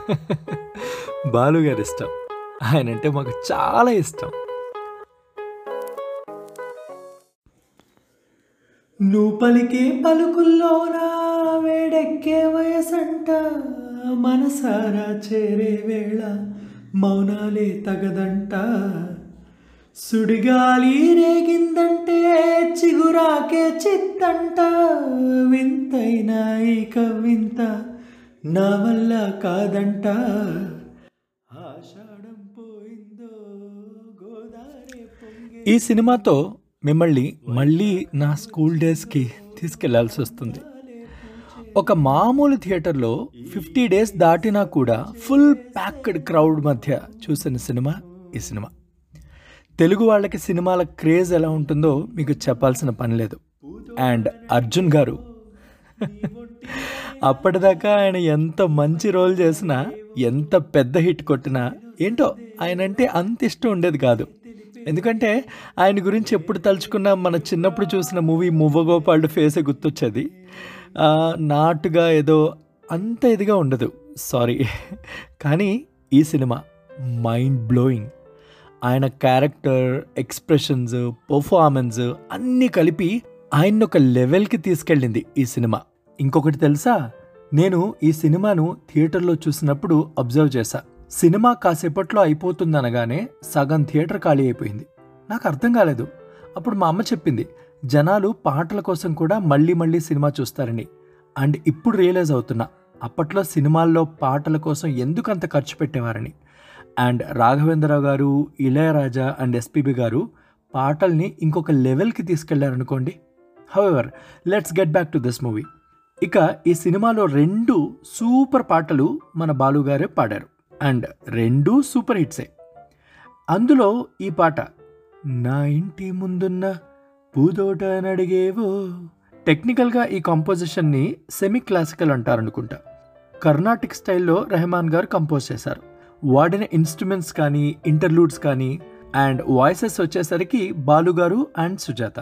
బాలు గారి ఇష్టం ఆయన అంటే మాకు చాలా ఇష్టం నువ్వు పలికే పలుకుల్లోన వేడెక్కే వయసంట మనసారా చేరే వేళ మౌనాలే తగదంట సుడిగాలి రేగిందంటే చిగురాకే చిత్తంట వింతైన ఇక వింత నా వల్ల కాదంట ఆషాఢం పోయిందో గోదావరి పొంగే ఈ సినిమాతో మిమ్మల్ని మళ్ళీ నా స్కూల్ డేస్కి తీసుకెళ్లాల్సి వస్తుంది ఒక మామూలు థియేటర్లో ఫిఫ్టీ డేస్ దాటినా కూడా ఫుల్ ప్యాక్డ్ క్రౌడ్ మధ్య చూసిన సినిమా ఈ సినిమా తెలుగు వాళ్ళకి సినిమాల క్రేజ్ ఎలా ఉంటుందో మీకు చెప్పాల్సిన పని లేదు అండ్ అర్జున్ గారు అప్పటిదాకా ఆయన ఎంత మంచి రోల్ చేసినా ఎంత పెద్ద హిట్ కొట్టినా ఏంటో ఆయన అంటే అంత ఇష్టం ఉండేది కాదు ఎందుకంటే ఆయన గురించి ఎప్పుడు తలుచుకున్నా మన చిన్నప్పుడు చూసిన మూవీ మువ్వగోపాల్డ్ ఫేసే గుర్తొచ్చేది ఆ, నాటుగా ఏదో అంత ఇదిగా ఉండదు సారీ కానీ ఈ సినిమా మైండ్ బ్లోయింగ్ ఆయన క్యారెక్టర్ ఎక్స్ప్రెషన్స్ పర్ఫార్మెన్స్ అన్నీ కలిపి ఆయన్ని ఒక లెవెల్కి తీసుకెళ్ళింది ఈ సినిమా ఇంకొకటి తెలుసా నేను ఈ సినిమాను థియేటర్లో చూసినప్పుడు అబ్జర్వ్ చేశా సినిమా కాసేపట్లో అయిపోతుందనగానే సగం థియేటర్ ఖాళీ అయిపోయింది నాకు అర్థం కాలేదు అప్పుడు మా అమ్మ చెప్పింది జనాలు పాటల కోసం కూడా మళ్ళీ మళ్ళీ సినిమా చూస్తారని అండ్ ఇప్పుడు రియలైజ్ అవుతున్నా అప్పట్లో సినిమాల్లో పాటల కోసం ఎందుకు అంత ఖర్చు పెట్టేవారని అండ్ రాఘవేంద్రరావు గారు ఇళయరాజా అండ్ ఎస్పీబి గారు పాటల్ని ఇంకొక లెవెల్కి తీసుకెళ్లారనుకోండి however let's get back to this movie ఇక ఈ సినిమాలో రెండు సూపర్ పాటలు మన బాలు గారే పాడారు అండ్ రెండు సూపర్ హిట్సే అందులో ఈ పాట నా ఇంటి ముందున్న పూదోట నడిగేవో టెక్నికల్గా ఈ కంపోజిషన్ని సెమీ క్లాసికల్ అంటారనుకుంటా కర్ణాటిక్ స్టైల్లో రెహమాన్ గారు కంపోజ్ చేశారు వాడిన ఇన్స్ట్రుమెంట్స్ కానీ ఇంటర్లూడ్స్ కానీ అండ్ వాయిసెస్ వచ్చేసరికి బాలు గారు అండ్ సుజాత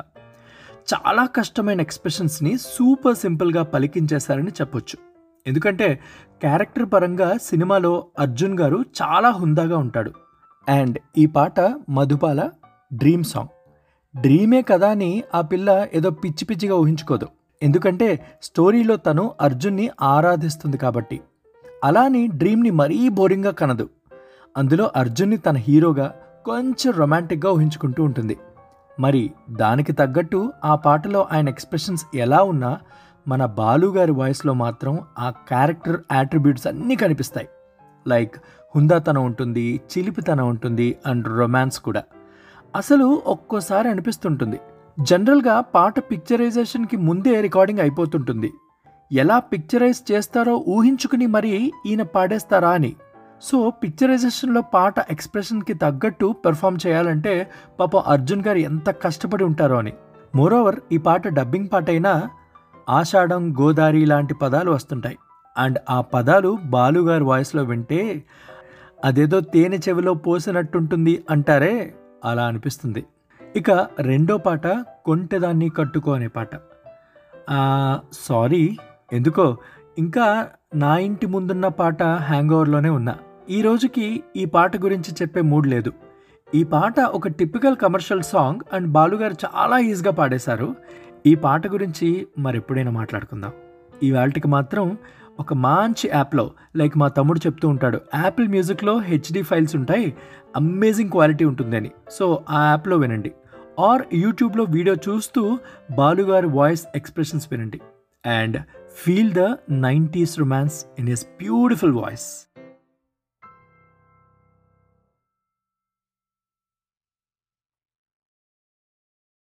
చాలా కష్టమైన ఎక్స్ప్రెషన్స్ని సూపర్ సింపుల్గా పలికించేశారని చెప్పొచ్చు ఎందుకంటే క్యారెక్టర్ పరంగా సినిమాలో అర్జున్ గారు చాలా హుందాగా ఉంటాడు అండ్ ఈ పాట మధుపాల డ్రీమ్ సాంగ్ డ్రీమే కదా అని ఆ పిల్ల ఏదో పిచ్చి పిచ్చిగా ఊహించుకోదు ఎందుకంటే స్టోరీలో తను అర్జున్ని ఆరాధిస్తుంది కాబట్టి అలా అని డ్రీమ్ని మరీ బోరింగ్గా కనదు అందులో అర్జున్ని తన హీరోగా కొంచెం రొమాంటిక్గా ఊహించుకుంటూ ఉంటుంది మరి దానికి తగ్గట్టు ఆ పాటలో ఆయన ఎక్స్ప్రెషన్స్ ఎలా ఉన్నా మన బాలు గారి వాయిస్లో మాత్రం ఆ క్యారెక్టర్ యాట్రిబ్యూట్స్ అన్నీ కనిపిస్తాయి లైక్ హుందాతనం ఉంటుంది చిలిపితనం ఉంటుంది అండ్ రొమాన్స్ కూడా అసలు ఒక్కోసారి అనిపిస్తుంటుంది జనరల్గా పాట పిక్చరైజేషన్కి ముందే రికార్డింగ్ అయిపోతుంటుంది ఎలా పిక్చరైజ్ చేస్తారో ఊహించుకుని మరీ ఈయన పాడేస్తారా అని సో పిక్చరైజేషన్లో పాట ఎక్స్ప్రెషన్కి తగ్గట్టు పెర్ఫామ్ చేయాలంటే పాపం అర్జున్ గారు ఎంత కష్టపడి ఉంటారో అని మోరోవర్ ఈ పాట డబ్బింగ్ పాట అయినా ఆషాఢం గోదారి లాంటి పదాలు వస్తుంటాయి అండ్ ఆ పదాలు బాలుగారి వాయిస్లో వింటే అదేదో తేనె చెవిలో పోసినట్టుంటుంది అంటారే అలా అనిపిస్తుంది ఇక రెండో పాట కొంటెదాన్ని కట్టుకో అనే పాట సారీ ఎందుకో ఇంకా నా ఇంటి ముందున్న పాట హ్యాంగ్ ఓవర్లోనే ఉన్నా ఈ రోజుకి ఈ పాట గురించి చెప్పే మూడ్ లేదు ఈ పాట ఒక టిపికల్ కమర్షియల్ సాంగ్ అండ్ బాలుగారు చాలా ఈజీగా పాడేశారు ఈ పాట గురించి మరి ఎప్పుడైనా మాట్లాడుకుందాం ఈ వాళ్ళకి మాత్రం ఒక మంచి యాప్లో లైక్ మా తమ్ముడు చెప్తూ ఉంటాడు యాపిల్ మ్యూజిక్లో హెచ్డి ఫైల్స్ ఉంటాయి అమేజింగ్ క్వాలిటీ ఉంటుందని సో ఆ యాప్లో వినండి ఆర్ యూట్యూబ్లో వీడియో చూస్తూ బాలుగారి వాయిస్ ఎక్స్ప్రెషన్స్ వినండి and feel the nineties romance in his beautiful voice